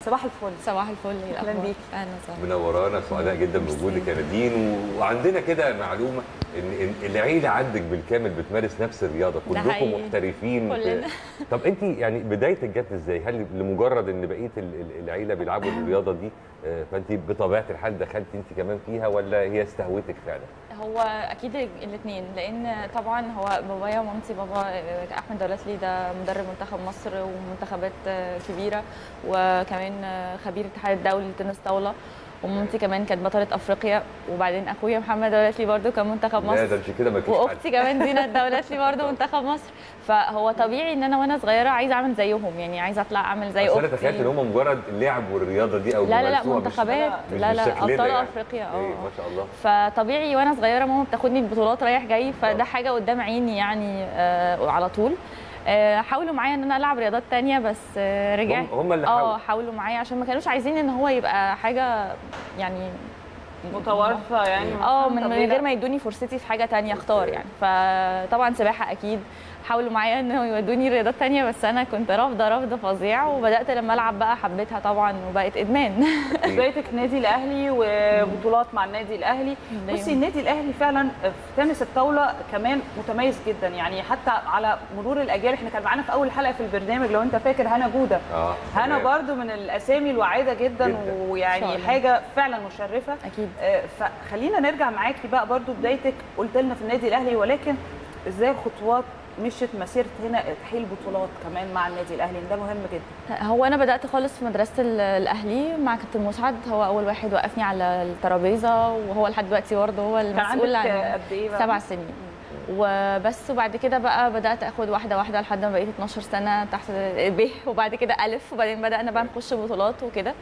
صباح الفل صباح الفل إيه أهلاً الأخبار؟ بيكي. اهلا وسهلا منورانا سعداء جدا بوجودك يا نادين و- وعندنا كده معلومه ان إن العيله عندك بالكامل بتمارس نفس الرياضه ده كلكم حقيقي. محترفين في- كلنا. طب انت يعني بدايتك جت ازاي؟ هل لمجرد ان بقيه ال- ال- العيله بيلعبوا الرياضه دي آه، فانت بطبيعه الحال دخلت انت كمان فيها ولا هي استهوتك فعلا؟ هو اكيد الاثنين لان طبعا هو بابايا ومامتي بابا آه، احمد دولتلي ده مدرب منتخب مصر ومنتخبات آه، كبيره وكمان آه، خبير الاتحاد الدولي لتنس طاوله ومامتي كمان كانت بطله افريقيا وبعدين اخويا محمد دولتلي برده كان منتخب لا مصر ده انت كده ما فيش واختي كمان زينة دولتلي برضه منتخب مصر فهو طبيعي ان انا وانا صغيره عايزه اعمل زيهم يعني عايزه اطلع اعمل زي بس انا اختي تخيلت ان هم مجرد اللعب والرياضه دي او لا لا لا بيمارسوها مش- منتخبات مش لا لا بالشكل ده ابطال يعني. افريقيا ايه اه ما شاء الله فطبيعي وانا صغيره ماما بتاخدني البطولات رايح جاي فده آه. حاجه قدام عيني يعني آه على طول آه حاولوا معايا ان انا العب رياضات تانية بس آه رجعت هم- هم اللي اه حاولوا. حاولوا معايا عشان ما كانوش عايزين ان هو يبقى حاجه يعني متوارثه يعني اه طب من من ليه لا؟ غير ما يدوني فرصتي في حاجه تانية اختار يعني فطبعا سباحه اكيد حاولوا معايا انهم يودوني رياضات تانية بس انا كنت رافضه رفض فظيع وبدات لما العب بقى حبيتها طبعا وبقت ادمان بدايتك نادي الاهلي وبطولات مع النادي الاهلي دايماً. بصي النادي الاهلي فعلا في تنس الطاوله كمان متميز جدا يعني حتى على مرور الاجيال احنا كان معانا في اول حلقه في البرنامج لو انت فاكر هنا جوده اه هنا تمام. برضو من الاسامي الواعده جدا, جداً. إن شاء ويعني الله. حاجه فعلا مشرفه اكيد آه، فخلينا نرجع معاكي بقى برضو بدايتك قلت لنا في النادي الاهلي ولكن ازاي الخطوات مشيت مسيره هنا تحيل بطولات كمان مع النادي الاهلي ده مهم جدا هو انا بدات خالص في مدرسه ال- الاهلي مع كابتن مسعد هو اول واحد وقفني على الترابيزه وهو لحد دلوقتي برضه هو كان المسؤول عندك عن قد ايه بقى؟ سبع سنين وبس وبعد كده بقى بدات اخد واحده واحده لحد ما بقيت 12 سنه تحت ب وبعد كده الف وبعدين بدانا بقى نخش بطولات وكده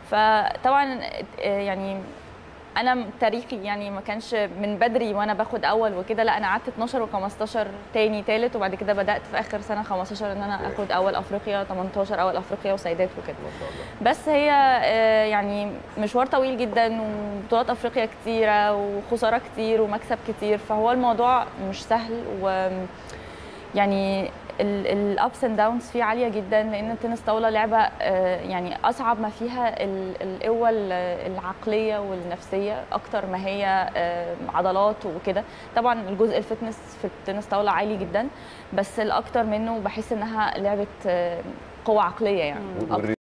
فطبعا آه، يعني انا تاريخي يعني ما كانش من بدري وانا باخد اول وكده لا انا قعدت 12 و15 تاني تالت وبعد كده بدات في اخر سنه 15 ان انا اخد اول افريقيا 18 اول افريقيا وسيدات وكده ما شاء الله بس هي آه، يعني مشوار طويل جدا وبطولات افريقيا كتيره وخساره كتير ومكسب كتير فهو الموضوع مش سهل و يعني الابس اند داونز فيه عاليه جدا لان التنس طاوله لعبه آه، يعني اصعب ما فيها ال- القوه ال- العقليه والنفسيه اكتر ما هي آه، عضلات وكده طبعا الجزء الفتنس في التنس طاوله عالي جدا بس الاكتر منه بحس انها لعبه آه، قوه عقليه يعني و-